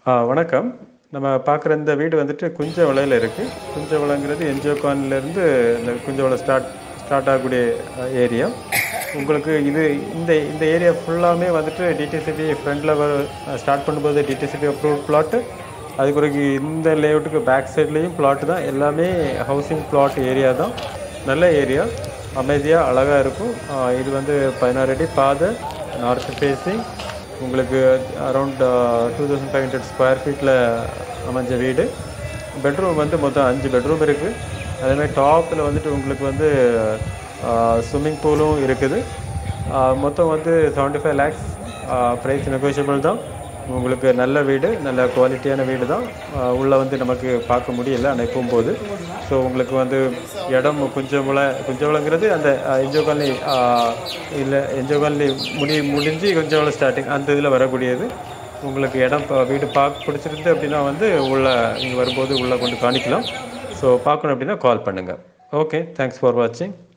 ஆ வணக்கம் நம்ம பார்க்குற இந்த வீடு வந்துட்டு குஞ்சவளையில் இருக்குது குஞ்சவளைங்கிறது என்ஜிஓ காலனிலேருந்து இந்த குஞ்சவளை ஸ்டார்ட் ஸ்டார்ட் ஆகக்கூடிய ஏரியா உங்களுக்கு இது இந்த இந்த ஏரியா ஃபுல்லாமே வந்துட்டு டிடிசிபி ஃப்ரண்டில் ஸ்டார்ட் பண்ணும்போது டிடிசிபி அப்ரூவ் பிளாட்டு அதுக்கு பிறகு இந்த லேஅவுட்டுக்கு பேக் சைட்லேயும் பிளாட் தான் எல்லாமே ஹவுசிங் பிளாட் ஏரியா தான் நல்ல ஏரியா அமைதியாக அழகாக இருக்கும் ஆ, இது வந்து பதினாறு அடி பாதை நார்த் ஃபேஸிங் உங்களுக்கு around two thousand five hundred square ஃபீட்டில் அமைஞ்ச வீடு பெட்ரூம் வந்து மொத்தம் அஞ்சு பெட்ரூம் இருக்குது அதேமாதிரி டாப்பில் வந்துட்டு உங்களுக்கு வந்து ஸ்விம்மிங் பூலும் இருக்குது ஆஹ் மொத்தம் வந்து seventy five lakhs price negotiable தான் உங்களுக்கு நல்ல வீடு நல்ல குவாலிட்டியான வீடு தான் ஆஹ் உள்ள வந்து நமக்கு பார்க்க முடியல ஆனால் போகும்போது ஸோ உங்களுக்கு வந்து இடம் குஞ்சமுளை குஞ்சமுளைங்கிறது அந்த என்ஜோ காலனி இல்லை என்ஜோ காலனி முடி முடிஞ்சு குஞ்சமுளை ஸ்டார்டிங் அந்த இதில் வரக்கூடியது உங்களுக்கு இடம் ப- வீடு பார்க்க பிடிச்சிருந்து அப்படின்னா வந்து உள்ள நீங்கள் வரும்போது உள்ளே கொண்டு காணிக்கலாம் ஸோ பார்க்கணும் அப்படின்னா கால் பண்ணுங்கள் ஓகே தேங்க்ஸ் ஃபார் வாட்சிங்